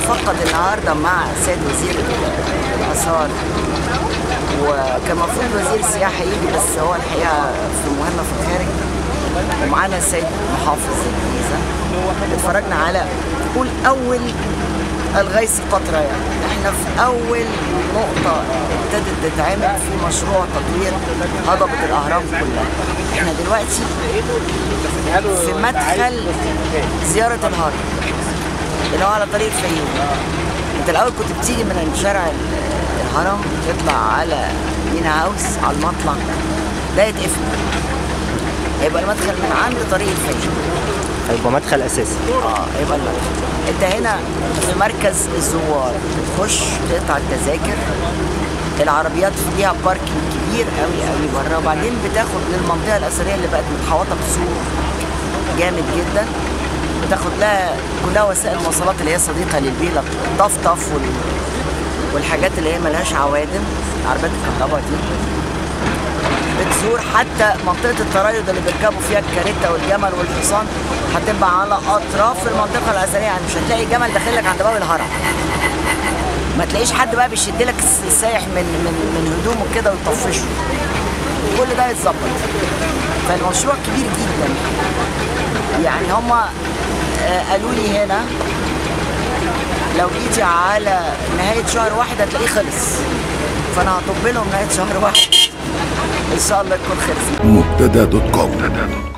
بنتفقد النهارده مع سيد وزير الاثار وكان المفروض وزير السياحه يجي بس هو الحقيقه في مهمه في الخارج ومعانا السيد محافظ الجيزه اتفرجنا على قول اول الغيث قطره يعني احنا في اول نقطه ابتدت تتعمل في مشروع تطوير هضبه الاهرام كلها احنا دلوقتي في مدخل زياره الهرم اللي هو على طريق الفيوم انت الاول كنت بتيجي من شارع الهرم تطلع على مينا هاوس على المطلع ده يتقفل هيبقى المدخل من عند طريق الفيوم هيبقى مدخل اساسي اه هيبقى المدخل انت هنا في مركز الزوار بتخش تقطع التذاكر العربيات فيها باركنج كبير قوي قوي بره وبعدين بتاخد للمنطقه الاثريه اللي بقت متحوطه بسور جامد جدا بتاخد لها كلها وسائل مواصلات اللي هي صديقه للبيئه الطفطف وال... والحاجات اللي هي ملهاش عوادم عربيات الكهرباء دي بتزور حتى منطقة التريض اللي بيركبوا فيها الكاريتا والجمل والحصان هتبقى على أطراف المنطقة الأثرية يعني مش هتلاقي جمل داخل لك عند باب الهرم ما تلاقيش حد بقى بيشد لك السايح من من من هدومه كده ويطفشه كل ده يتظبط فالمشروع كبير جدا يعني هما قالوا لي هنا لو جيتي على نهاية شهر واحد هتلاقيه خلص فأنا هطب لهم نهاية شهر واحد إن شاء الله يكون خلص مبتدا دوت كوم